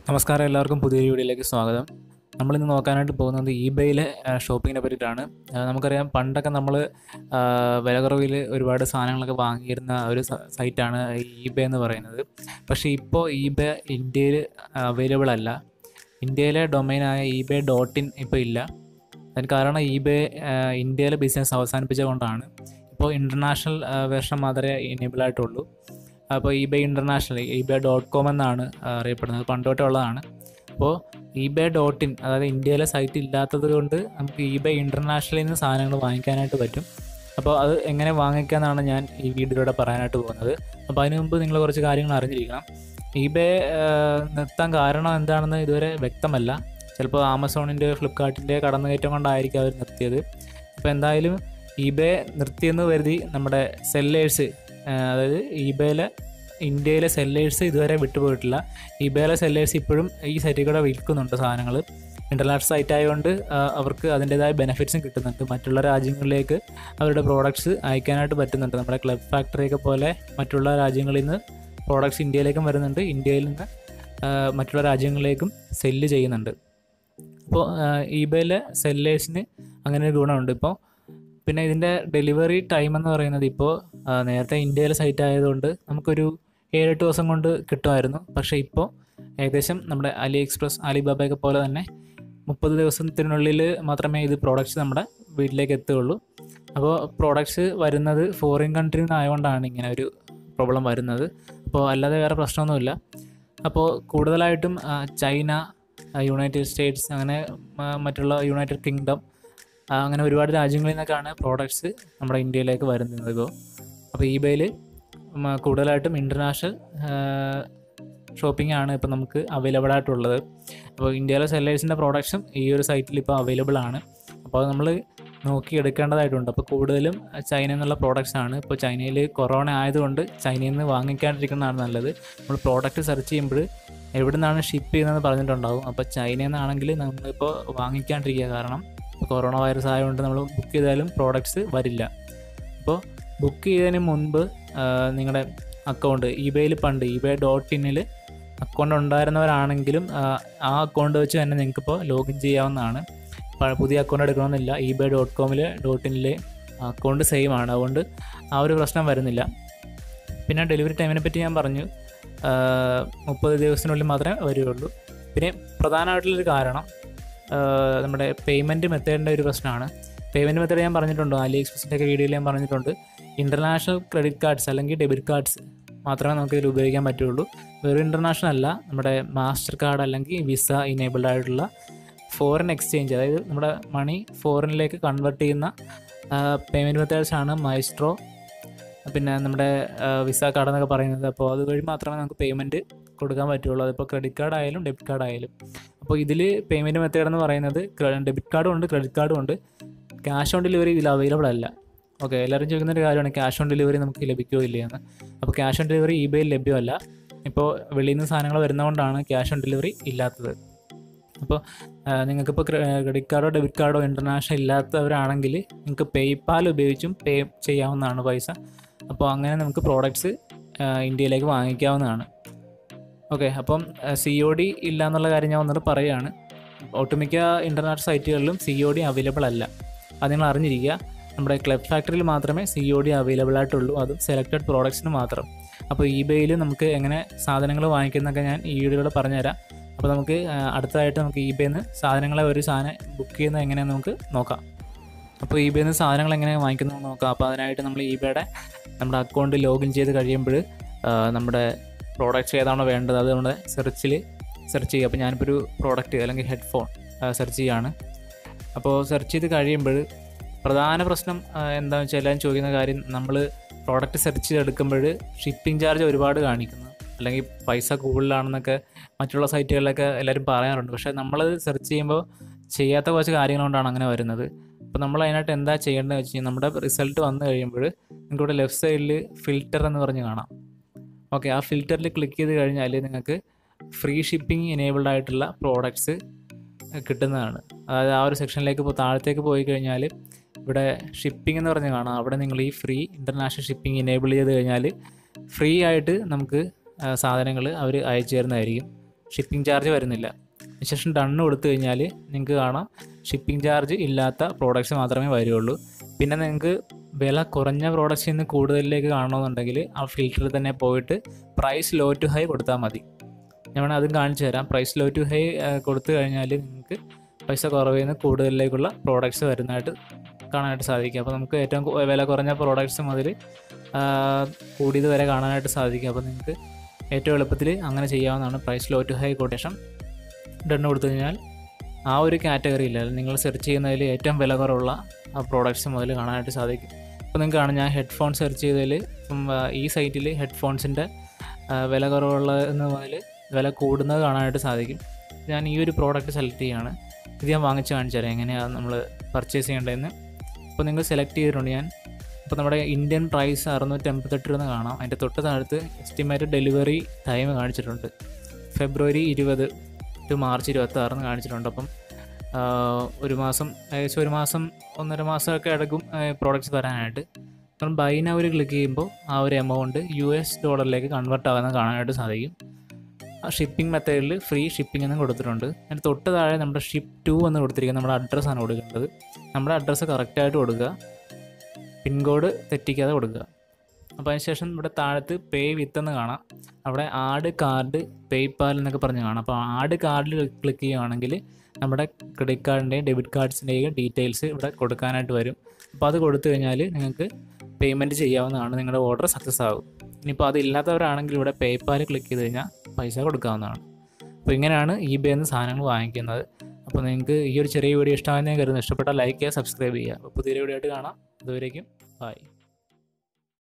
നമസ്കാരം എല്ലാവർക്കും പുതിയൊരു വീഡിയോയിലേക്ക് സ്വാഗതം നമ്മളിന്ന് നോക്കാനായിട്ട് പോകുന്നത് ഇബേയിലെ ഷോപ്പിങ്ങിനെ പറ്റിയിട്ടാണ് ആ, നമുക്കറിയാം പണ്ടൊക്കെ നമ്മൾ വില കുറവിൽ ഒരുപാട് സാധനങ്ങളൊക്കെ വാങ്ങിയിരുന്ന ഒരു സ- സൈറ്റാണ് ഇബേ എന്ന് പറയുന്നത് പക്ഷേ ഇപ്പോൾ ഇബേ ഇന്ത്യയിൽ അവൈലബിൾ അല്ല ഇന്ത്യയിലെ ഡൊമൈനായ ഇബേ ഡോട്ട് ഇൻ ഇപ്പോൾ ഇല്ല അതിന് കാരണം ഇബേ ഇന്ത്യയിലെ ബിസിനസ് അവസാനിപ്പിച്ചതുകൊണ്ടാണ് ഇപ്പോൾ ഇൻ്റർനാഷണൽ വേർഷൻ മാത്രമേ എനേബിൾ ആയിട്ടുള്ളൂ അപ്പോൾ eBay international eBay dot com എന്നാണ് ആ, അറിയപ്പെടുന്നത് പണ്ടോട്ടേ ഉള്ളതാണ് അപ്പോൾ ഇബേ ഡോട്ട് ഇൻ അതായത് ഇന്ത്യയിലെ സൈറ്റ് ഇല്ലാത്തത് കൊണ്ട് നമുക്ക് ഇബേ ഇൻ്റർനാഷണലിൽ നിന്ന് സാധനങ്ങൾ വാങ്ങിക്കാനായിട്ട് പറ്റും അപ്പോൾ അത് എങ്ങനെ വാങ്ങിക്കാമെന്നാണ് ഞാൻ ഈ വീഡിയോയിലൂടെ പറയാനായിട്ട് പോകുന്നത് അപ്പോൾ അതിന് മുമ്പ് നിങ്ങൾ കുറച്ച് കാര്യങ്ങൾ അറിഞ്ഞിരിക്കണം ഇബേ നിർത്താൻ കാരണം എന്താണെന്ന് ഇതുവരെ വ്യക്തമല്ല ചിലപ്പോൾ ആമസോണിൻ്റെ ഫ്ലിപ്കാർട്ടിൻ്റെ കടന്നുകയറ്റം കൊണ്ടായിരിക്കും അവർ നിർത്തിയത് അപ്പോൾ എന്തായാലും ഇബേ നിർത്തിയെന്ന് കരുതി നമ്മുടെ സെല്ലേഴ്സ് അതായത് ഇബേയിലെ ഇന്ത്യയിലെ സെല്ലേഴ്സ് ഇതുവരെ വിട്ടുപോയിട്ടില്ല ഇബേയിലെ സെല്ലേഴ്സ് ഇപ്പോഴും ഈ സൈറ്റിൽ കൂടെ വിൽക്കുന്നുണ്ട് സാധനങ്ങൾ ഇൻ്റർനാഷണൽ സൈറ്റ് ആയതുകൊണ്ട് ആ, അവർക്ക് അതിൻ്റെതായ ബെനിഫിറ്റ്സും കിട്ടുന്നുണ്ട് മറ്റുള്ള രാജ്യങ്ങളിലേക്ക് അവരുടെ പ്രോഡക്ട്സ് അയക്കാനായിട്ട് പറ്റുന്നുണ്ട് നമ്മുടെ ക്ലബ് ഫാക്ടറിയൊക്കെ പോലെ മറ്റുള്ള രാജ്യങ്ങളിൽ നിന്ന് പ്രോഡക്ട്സ് ഇന്ത്യയിലേക്കും വരുന്നുണ്ട് ഇന്ത്യയിൽ നിന്ന് ആ, മറ്റുള്ള രാജ്യങ്ങളിലേക്കും സെല്ല് ചെയ്യുന്നുണ്ട് അപ്പോൾ ഇബേയിലെ സെല്ലേഴ്സിന് അങ്ങനെ ഒരു ഗുണമുണ്ട് ഇപ്പോൾ പിന്നെ ഇതിൻ്റെ ഡെലിവറി ടൈം എന്ന് പറയുന്നത് ഇപ്പോൾ ആ, നേരത്തെ ഇന്ത്യയിലെ സൈറ്റ് ആയതുകൊണ്ട് നമുക്കൊരു ഏഴെട്ട് ദിവസം കൊണ്ട് കിട്ടുമായിരുന്നു പക്ഷേ ഇപ്പോൾ ഏകദേശം നമ്മുടെ അലി എക്സ്പ്രസ് അലിബാബയൊക്കെ പോലെ തന്നെ മുപ്പത് ദിവസത്തിനുള്ളിൽ മാത്രമേ ഇത് പ്രോഡക്റ്റ്സ് നമ്മുടെ വീട്ടിലേക്ക് എത്തുകയുള്ളൂ അപ്പോൾ പ്രോഡക്റ്റ്സ് വരുന്നത് ഫോറിൻ കൺട്രിയിൽ നിന്നായതുകൊണ്ടാണ് ഇങ്ങനെ ഒരു പ്രോബ്ലം വരുന്നത് അപ്പോൾ അല്ലാതെ വേറെ പ്രശ്നമൊന്നുമില്ല അപ്പോൾ കൂടുതലായിട്ടും ആ, ചൈന ആ, യുണൈറ്റഡ് സ്റ്റേറ്റ്സ് അങ്ങനെ ആ, മറ്റുള്ള യുണൈറ്റഡ് കിങ്ഡം ആ, അങ്ങനെ ഒരുപാട് രാജ്യങ്ങളിൽ നിന്നൊക്കെയാണ് പ്രോഡക്ട്സ് നമ്മുടെ ഇന്ത്യയിലേക്ക് വരുന്നത് ഇപ്പോൾ അപ്പോൾ ഇബേയിൽ കൂടുതലായിട്ടും ഇൻ്റർനാഷണൽ ഷോപ്പിംഗ് ആണ് ഇപ്പോൾ നമുക്ക് അവൈലബിൾ ആയിട്ടുള്ളത് അപ്പോൾ ഇന്ത്യയിലെ സെല്ലേഴ്സിൻ്റെ പ്രോഡക്ട്സും ഈ ഒരു സൈറ്റിൽ ഇപ്പോൾ അവൈലബിൾ ആണ് അപ്പോൾ അത് നമ്മൾ നോക്കി എടുക്കേണ്ടതായിട്ടുണ്ട് അപ്പോൾ കൂടുതലും ചൈനയിൽ നിന്നുള്ള പ്രോഡക്ട്സ് ആണ് ഇപ്പോൾ ചൈനയിൽ കൊറോണ ആയതുകൊണ്ട് ചൈനയിൽ നിന്ന് വാങ്ങിക്കാണ്ടിരിക്കുന്നതാണ് നല്ലത് നമ്മൾ പ്രോഡക്റ്റ് സെർച്ച് ചെയ്യുമ്പോൾ എവിടെ നിന്നാണ് ഷിപ്പ് ചെയ്യുന്നതെന്ന് പറഞ്ഞിട്ടുണ്ടാവും അപ്പോൾ ചൈനയിൽ നിന്നാണെങ്കിൽ നമ്മളിപ്പോൾ വാങ്ങിക്കാണ്ടിരിക്കുക കാരണം കൊറോണ വൈറസ് ആയതുകൊണ്ട് നമ്മൾ ബുക്ക് ചെയ്താലും പ്രോഡക്ട്സ് വരില്ല അപ്പോൾ ബുക്ക് ചെയ്തതിന് മുൻപ് നിങ്ങളുടെ അക്കൗണ്ട് ഇബേയിൽ പണ്ട് ഇബേ ഡോട്ട് ഇന്നിൽ അക്കൗണ്ട് ഉണ്ടായിരുന്നവരാണെങ്കിലും ആ, ആ അക്കൗണ്ട് വെച്ച് തന്നെ നിങ്ങൾക്കിപ്പോൾ ലോഗിൻ ചെയ്യാവുന്നതാണ് പ- പുതിയ അക്കൗണ്ട് എടുക്കണമെന്നില്ല ഇബേ ഡോട്ട് കോമിൽ ഡോട്ട് ഇന്നിലെ അക്കൗണ്ട് സെയിം ആണ് അതുകൊണ്ട് ആ ഒരു പ്രശ്നം വരുന്നില്ല പിന്നെ ഡെലിവറി ടൈമിനെ പറ്റി ഞാൻ പറഞ്ഞു മുപ്പത് ദിവസത്തിനുള്ളിൽ മാത്രമേ വരികയുള്ളൂ പിന്നെ പ്രധാനമായിട്ടുള്ളൊരു കാരണം ആ, നമ്മുടെ പേയ്മെൻറ്റ് മെത്തേഡിൻ്റെ ഒരു പ്രശ്നമാണ് പേയ്മെൻറ്റ് മെത്തേഡ് ഞാൻ പറഞ്ഞിട്ടുണ്ട് അലി എക്സ്പ്രസിൻ്റെ ഒക്കെ വീഡിയോയിൽ ഞാൻ പറഞ്ഞിട്ടുണ്ട് ഇൻ്റർനാഷണൽ ക്രെഡിറ്റ് കാർഡ്സ് അല്ലെങ്കിൽ ഡെബിറ്റ് കാർഡ്സ് മാത്രമേ നമുക്ക് ഇതിൽ ഉപയോഗിക്കാൻ പറ്റുള്ളൂ വെറും ഇൻ്റർനാഷണൽ അല്ല നമ്മുടെ മാസ്റ്റർ കാർഡ് അല്ലെങ്കിൽ വിസ ഇനേബിൾഡ് ആയിട്ടുള്ള ഫോറിൻ എക്സ്ചേഞ്ച് അതായത് നമ്മുടെ മണി ഫോറിനിലേക്ക് കൺവേർട്ട് ചെയ്യുന്ന പേയ്മെൻറ്റ് മെത്തേഡ്സ് ആണ് മൈസ്ട്രോ പിന്നെ നമ്മുടെ വിസ കാർഡ് എന്നൊക്കെ പറയുന്നത് അപ്പോൾ അതുവഴി മാത്രമേ നമുക്ക് പേയ്മെൻറ്റ് കൊടുക്കാൻ പറ്റുള്ളൂ അതിപ്പോൾ ക്രെഡിറ്റ് കാർഡ് ആയാലും ഡെബിറ്റ് കാർഡ് ആയാലും അപ്പോൾ ഇതിൽ പേയ്മെൻറ്റ് മെത്തേഡ് എന്ന് പറയുന്നത് ഡെബിറ്റ് കാർഡും ഉണ്ട് ക്രെഡിറ്റ് കാർഡും ഉണ്ട് ക്യാഷ് ഓൺ ഡെലിവറി ഇതിൽ അവൈലബിൾ അല്ല ഓക്കെ എല്ലാവരും ചോദിക്കുന്ന ഒരു കാര്യമാണ് ക്യാഷ് ഓൺ ഡെലിവറി നമുക്ക് ലഭിക്കുമോ ഇല്ലയെന്ന് അപ്പോൾ ക്യാഷ് ഓൺ ഡെലിവറി ഇബേയിൽ ലഭ്യമല്ല ഇപ്പോൾ വെളിയിൽ നിന്ന് സാധനങ്ങൾ വരുന്നതുകൊണ്ടാണ് ക്യാഷ് ഓൺ ഡെലിവറി ഇല്ലാത്തത് അപ്പോൾ നിങ്ങൾക്കിപ്പോൾ ക്രെഡിറ്റ് കാർഡോ ഡെബിറ്റ് കാർഡോ ഇൻ്റർനാഷണൽ ഇല്ലാത്തവരാണെങ്കിൽ നിങ്ങൾക്ക് പേയ്പാൽ ഉപയോഗിച്ചും പേ ചെയ്യാവുന്നതാണ് പൈസ അപ്പോൾ അങ്ങനെ നമുക്ക് പ്രോഡക്റ്റ്സ് ഇന്ത്യയിലേക്ക് വാങ്ങിക്കാവുന്നതാണ് ഓക്കെ അപ്പം സി ഒ ഡി ഇല്ല എന്നുള്ള കാര്യം ഞാൻ ഒന്നുകൂടെ പറയുകയാണ് ഒട്ടുമിക്ക ഇൻ്റർനെറ്റ് സൈറ്റുകളിലും സി ഒ ഡി അവൈലബിൾ അല്ല അത് നിങ്ങൾ അറിഞ്ഞിരിക്കുക നമ്മുടെ ക്ലബ് ഫാക്ടറിയിൽ മാത്രമേ സി ഒ ഡി അവൈലബിൾ ആയിട്ടുള്ളൂ അതും സെലക്റ്റഡ് പ്രോഡക്ട്സിന് മാത്രം അപ്പോൾ ഇബേയിൽ നമുക്ക് എങ്ങനെ സാധനങ്ങൾ വാങ്ങിക്കുന്നതൊക്കെ ഞാൻ ഈ വീഡിയോയിലൂടെ പറഞ്ഞുതരാം അപ്പോൾ നമുക്ക് ആ, അടുത്തതായിട്ട് നമുക്ക് ഇബേന്ന് സാധനങ്ങളെ ഒരു സാധനം ബുക്ക് ചെയ്യുന്നത് എങ്ങനെയാണെന്ന് നമുക്ക് നോക്കാം അപ്പോൾ ഇബേയിൽ നിന്ന് സാധനങ്ങൾ എങ്ങനെ വാങ്ങിക്കുന്നത് നോക്കാം അപ്പോൾ അതിനായിട്ട് നമ്മൾ ഇബേയുടെ നമ്മുടെ അക്കൗണ്ട് ലോഗിൻ ചെയ്ത് കഴിയുമ്പോൾ നമ്മുടെ പ്രോഡക്റ്റ്സ് ഏതാണോ വേണ്ടത് അത് നമ്മുടെ സെർച്ചിൽ സെർച്ച് ചെയ്യുക അപ്പോൾ ഞാനിപ്പോൾ ഒരു പ്രോഡക്റ്റ് അല്ലെങ്കിൽ ഹെഡ്ഫോൺ സെർച്ച് ചെയ്യുകയാണ് അപ്പോൾ സെർച്ച് ചെയ്ത് കഴിയുമ്പോൾ പ്രധാന പ്രശ്നം ആ, എന്താണെന്ന് വെച്ചാൽ എല്ലാവരും ചോദിക്കുന്ന കാര്യം നമ്മൾ പ്രോഡക്റ്റ് സെർച്ച് ചെയ്തെടുക്കുമ്പോൾ ഷിപ്പിംഗ് ചാർജ് ഒരുപാട് കാണിക്കുന്നു അല്ലെങ്കിൽ പൈസ കൂടുതലാണെന്നൊക്കെ മറ്റുള്ള സൈറ്റുകളിലൊക്കെ എല്ലാവരും പറയാറുണ്ട് പക്ഷേ നമ്മളത് സെർച്ച് ചെയ്യുമ്പോൾ ചെയ്യാത്ത കുറച്ച് കാര്യങ്ങൾ കൊണ്ടാണ് അങ്ങനെ വരുന്നത് അപ്പോൾ നമ്മൾ അതിനായിട്ട് എന്താ ചെയ്യേണ്ടതെന്ന് വെച്ച് കഴിഞ്ഞാൽ നമ്മുടെ റിസൾട്ട് വന്നു കഴിയുമ്പോൾ നിങ്ങൾക്ക് ഇവിടെ ലെഫ്റ്റ് സൈഡിൽ ഫിൽറ്റർ എന്ന് പറഞ്ഞ് കാണാം ഓക്കെ ആ ഫിൽറ്ററിൽ ക്ലിക്ക് ചെയ്ത് കഴിഞ്ഞാൽ നിങ്ങൾക്ക് ഫ്രീ ഷിപ്പിംഗ് എനേബിൾഡ് ആയിട്ടുള്ള പ്രോഡക്ട്സ് കിട്ടുന്നതാണ് അതായത് ആ ഒരു സെക്ഷനിലേക്ക് ഇപ്പോൾ താഴത്തേക്ക് പോയി കഴിഞ്ഞാൽ ഇവിടെ ഷിപ്പിംഗ് എന്ന് പറഞ്ഞ് കാണാം അവിടെ നിങ്ങൾ ഈ ഫ്രീ ഇൻ്റർനാഷണൽ ഷിപ്പിംഗ് എനേബിൾ ചെയ്ത് കഴിഞ്ഞാൽ ഫ്രീ ആയിട്ട് നമുക്ക് സാധനങ്ങൾ അവർ അയച്ചു തരുന്നതായിരിക്കും ഷിപ്പിംഗ് ചാർജ് വരുന്നില്ല അതിനുശേഷം ഡണ്ണ് കൊടുത്തു കഴിഞ്ഞാൽ നിങ്ങൾക്ക് കാണാം ഷിപ്പിംഗ് ചാർജ് ഇല്ലാത്ത പ്രോഡക്റ്റ്സ് മാത്രമേ വരികയുള്ളൂ പിന്നെ നിങ്ങൾക്ക് വില കുറഞ്ഞ പ്രോഡക്റ്റ്സിൽ നിന്ന് കൂടുതലിലേക്ക് കാണണമെന്നുണ്ടെങ്കിൽ ആ ഫിൽറ്ററിൽ തന്നെ പോയിട്ട് പ്രൈസ് ലോ ടു ഹൈ കൊടുത്താൽ മതി ഞാൻ അതും കാണിച്ചു തരാം പ്രൈസ് ലോ ടു ഹൈ കൊടുത്തു കഴിഞ്ഞാൽ നിങ്ങൾക്ക് പൈസ കുറവിൽ നിന്ന് കൂടുതലിലേക്കുള്ള പ്രോഡക്റ്റ്സ് വരുന്നതായിട്ട് കാണാനായിട്ട് സാധിക്കും അപ്പോൾ നമുക്ക് ഏറ്റവും കു- വില കുറഞ്ഞ പ്രോഡക്റ്റ്സ് മുതൽ കൂടിയത് വരെ കാണാനായിട്ട് സാധിക്കും അപ്പോൾ നിങ്ങൾക്ക് ഏറ്റവും എളുപ്പത്തിൽ അങ്ങനെ ചെയ്യാവുന്നതാണ് price low to high quotation done കൊടുത്തു കഴിഞ്ഞാൽ ആ ഒരു കാറ്റഗറിയിൽ അല്ലെങ്കിൽ നിങ്ങൾ സെർച്ച് ചെയ്യുന്നതിൽ ഏറ്റവും വില കുറവുള്ള ആ പ്രോഡക്റ്റ്സ് മുതൽ കാണാനായിട്ട് സാധിക്കും ഇപ്പോൾ നിങ്ങൾക്ക് കാണാം ഞാൻ ഹെഡ്ഫോൺ സെർച്ച് ചെയ്തതിൽ ഇപ്പം ആ, ഈ സൈറ്റിൽ ഹെഡ്ഫോൺസിൻ്റെ വില കുറവുള്ളതെന്ന് മുതൽ വില കൂടുന്നത് കാണാനായിട്ട് സാധിക്കും ഞാൻ ഈ ഒരു പ്രോഡക്റ്റ് സെലക്ട് ചെയ്യുകയാണ് ഇത് ഞാൻ വാങ്ങിച്ച് കാണിച്ചു തരാം എങ്ങനെയാണ് നമ്മൾ പർച്ചേസ് ചെയ്യേണ്ടതെന്ന് അപ്പോൾ നിങ്ങൾ സെലക്ട് ചെയ്തിട്ടുണ്ട് ഞാൻ അപ്പോൾ നമ്മുടെ ഇന്ത്യൻ പ്രൈസ് അറുന്നൂറ്റി അമ്പത്തെട്ട് രൂപ കാണാം അതിൻ്റെ തൊട്ട് താഴത്ത് എസ്റ്റിമേറ്റഡ് ഡെലിവറി ടൈം കാണിച്ചിട്ടുണ്ട് ഫെബ്രുവരി ഇരുപത് ടു മാർച്ച് ഇരുപത്തി ആറിന് കാണിച്ചിട്ടുണ്ട് അപ്പം ആ, ഒരു മാസം ഏകദേശം ഒരു മാസം ഒന്നര മാസമൊക്കെ എടുക്കും പ്രോഡക്റ്റ്സ് വരാനായിട്ട് അപ്പം ബൈ നൗ ക്ലിക്ക് ചെയ്യുമ്പോൾ ആ ഒരു എമൗണ്ട് യു എസ് ഡോളറിലേക്ക് കൺവേർട്ട് ആകുന്നത് കാണാനായിട്ട് സാധിക്കും ആ ഷിപ്പിംഗ് മെത്തേഡിൽ ഫ്രീ ഷിപ്പിംഗ് എന്നും കൊടുത്തിട്ടുണ്ട് അതിന് തൊട്ട് താഴെ നമ്മുടെ ഷിപ്പ് ടു എന്ന് കൊടുത്തിരിക്കുന്നത് നമ്മുടെ അഡ്രസ്സാണ് കൊടുക്കേണ്ടത് നമ്മുടെ അഡ്രസ്സ് കറക്റ്റായിട്ട് കൊടുക്കുക പിൻകോഡ് തെറ്റിക്കാതെ കൊടുക്കുക അപ്പോൾ അതിനുശേഷം ഇവിടെ താഴത്ത് പേ വിത്ത് എന്ന് കാണാം അവിടെ ആഡ് കാർഡ് പേയ്പാൽ എന്നൊക്കെ പറഞ്ഞ് കാണാം അപ്പോൾ ആഡ് കാർഡിൽ ക്ലിക്ക് ചെയ്യുകയാണെങ്കിൽ നമ്മുടെ ക്രെഡിറ്റ് കാർഡിൻ്റെയും ഡെബിറ്റ് കാർഡ്സിൻ്റെയും ഡീറ്റെയിൽസ് ഇവിടെ കൊടുക്കാനായിട്ട് വരും അപ്പോൾ അത് കൊടുത്തു കഴിഞ്ഞാൽ നിങ്ങൾക്ക് പേയ്മെൻറ്റ് ചെയ്യാവുന്നതാണ് നിങ്ങളുടെ ഓർഡർ സക്സസ് ആകും ഇനിയിപ്പോൾ അതില്ലാത്തവരാണെങ്കിൽ ഇവിടെ പേയ്പാൽ ക്ലിക്ക് ചെയ്ത് കഴിഞ്ഞാൽ പൈസ കൊടുക്കാവുന്നതാണ് അപ്പോൾ ഇങ്ങനെയാണ് ഇ ബേ നിന്ന് സാധനങ്ങൾ വാങ്ങിക്കുന്നത് അപ്പോൾ നിങ്ങൾക്ക് ഈ ഒരു ചെറിയ വീഡിയോ ഇഷ്ടമായെന്ന് ഞാൻ കരുതുന്നു ഇഷ്ടപ്പെട്ടാൽ ലൈക്ക് ചെയ്യുക സബ്സ്ക്രൈബ് ചെയ്യുക അപ്പോൾ പുതിയൊരു വീഡിയോ ആയിട്ട് കാണാം അതുവരേക്കും ബൈ